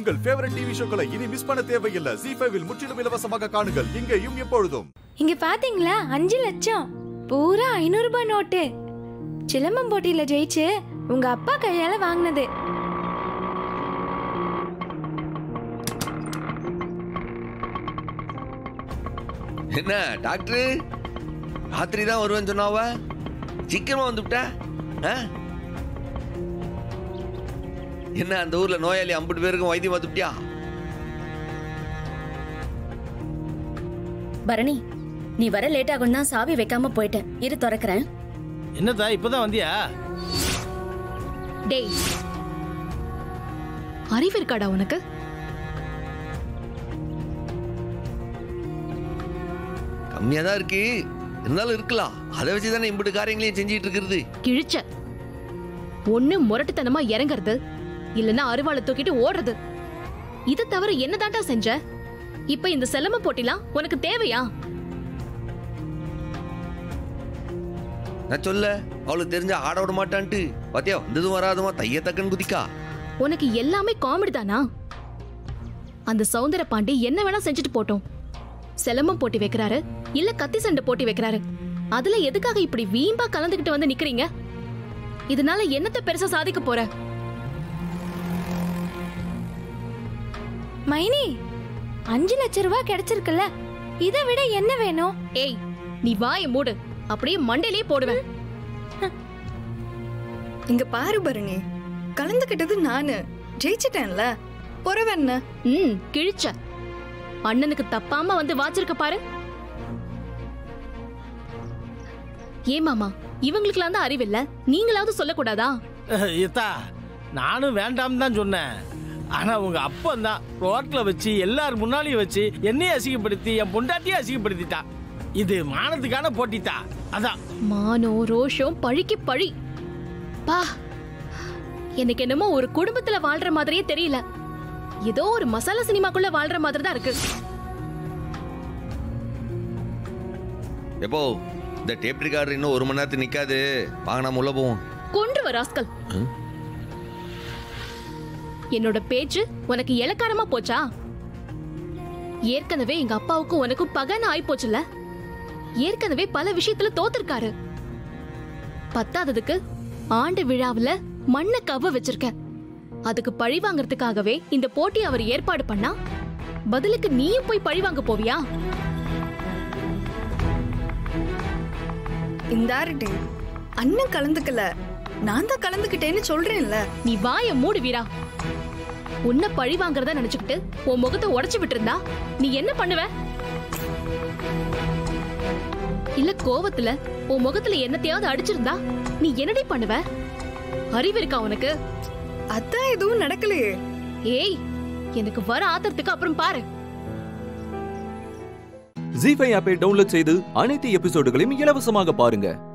உங்கள் favourite TV ஷோக்களை இனி miss பண்ண தேவையில்லை ஜி ஃபைவில் முற்றிலும் இலவசமாக காணுங்கள் இங்கேயும் எப்பொழுதும் இங்க பாத்தீங்களா அஞ்சு லட்சம் பூரா ஐநூறு ரூபாய் நோட்டு சிலம்பம் போட்டியில ஜெயிச்சு உங்க அப்பா கையால வாங்கினது என்ன டாக்டர் ராத்திரி தான் வருவேன்னு சொன்னாவ சீக்கிரமா வந்துவிட்ட ஆ? என்ன அந்த ஊர்ல நோயாளி ஐம்பது பேருக்கும் வைத்தியம் பார்த்துட்டியா பரணி நீ வர லேட் ஆகும் தான் சாவி வைக்காம போயிட்டேன் இரு திறக்கிறேன் என்னதா இப்பதான் வந்தியா டேய் அறிவு இருக்காடா உனக்கு கம்மியா தான் இருக்கு இருந்தாலும் இருக்கலாம் அதை வச்சு தானே இம்புட்டு காரியங்களையும் செஞ்சிட்டு இருக்கிறது கிழிச்ச ஒண்ணு முரட்டுத்தனமா இறங்குறது இல்லனா அருவாளை தூக்கிட்டு ஓடுறது இத தவிர என்னதான்டா செஞ்ச இப்ப இந்த செலம போட்டிலாம் உனக்கு தேவையா நான் சொல்ல அவளுக்கு தெரிஞ்ச ஆட விட மாட்டான்ட்டு பாத்தியா வந்ததும் வராதுமா தைய தக்கன் குதிக்கா உனக்கு எல்லாமே காமெடி தானா அந்த சௌந்தர பாண்டி என்ன வேணா செஞ்சுட்டு போட்டோம் செலமம் போட்டி வைக்கிறாரு இல்ல கத்தி சண்டை போட்டி வைக்கிறாரு அதுல எதுக்காக இப்படி வீம்பா கலந்துகிட்டு வந்து நிக்கிறீங்க இதனால என்னத்த பெருசா சாதிக்க போற மைனி அஞ்சு லட்சம் ரூபாய் கிடைச்சிருக்குல்ல இதை விட என்ன வேணும் ஏய் நீ வாயை மூடு அப்படியே மண்டையிலே போடுவேன் இங்க பாரு பரணி கலந்துக்கிட்டது நானு ஜெயிச்சிட்டேன்ல பொறவென்ன ம் கிழிச்ச அண்ணனுக்கு தப்பாம வந்து வாச்சிருக்க பாரு ஏன் மாமா இவங்களுக்குலாம் தான் அறிவில்ல நீங்களாவது சொல்லக்கூடாதா இத்தா நானும் வேண்டாம் தான் சொன்னேன் ஆனா உங்க அப்பன் தான் ரோட்ல வச்சு எல்லார் முன்னாலையும் வச்சு என்னையும் அசிங்கப்படுத்தி என் பொண்டாட்டியும் அசிங்கப்படுத்திட்டா இது மானத்துக்கான போட்டித்தா அதான் மானம் ரோஷம் பழிக்கு பழி பா எனக்கு என்னமோ ஒரு குடும்பத்துல வாழ்ற மாதிரியே தெரியல ஏதோ ஒரு மசாலா சினிமாக்குள்ள வாழ்ற மாதிரி தான் இருக்கு எப்போ இந்த டேப் ரெக்கார்டர் இன்னும் ஒரு மணி நேரத்துக்கு நிக்காது வாங்க நாம உள்ள போவோம் கொன்று வர ராஸ்கல் என்னோட பேச்சு உனக்கு இலக்காரமா போச்சா ஏற்கனவே எங்க அப்பாவுக்கும் உனக்கும் பகன்னு ஆயிப்போச்சுல ஏற்கனவே பல விஷயத்துல தோத்திருக்காரு பத்தாததுக்கு ஆண்டு விழாவுல மண்ணை கவ்வ வச்சிருக்க அதுக்கு பழி வாங்குறதுக்காகவே இந்த போட்டி அவர் ஏற்பாடு பண்ணா பதிலுக்கு நீயும் போய் பழி வாங்க போவியா இந்தாருடி அண்ணன் கலந்துக்கல நான் தான் கலந்துக்கிட்டேன்னு சொல்றேன்ல நீ வாய மூடு வீரா உன்னை பழி வாங்குறதா நினைச்சுக்கிட்டு உன் முகத்தை உடைச்சு விட்டிருந்தா நீ என்ன பண்ணுவ இல்ல கோவத்துல உன் முகத்துல என்னத்தையாவது அடிச்சிருந்தா நீ என்னடி பண்ணுவ அறிவு இருக்கா உனக்கு அதான் எதுவும் நடக்கலையே ஏய் எனக்கு வர ஆத்திரத்துக்கு அப்புறம் பாரு ஜி ஃபைவ் ஆப்பை டவுன்லோட் செய்து அனைத்து எபிசோடுகளையும் இலவசமாக பாருங்க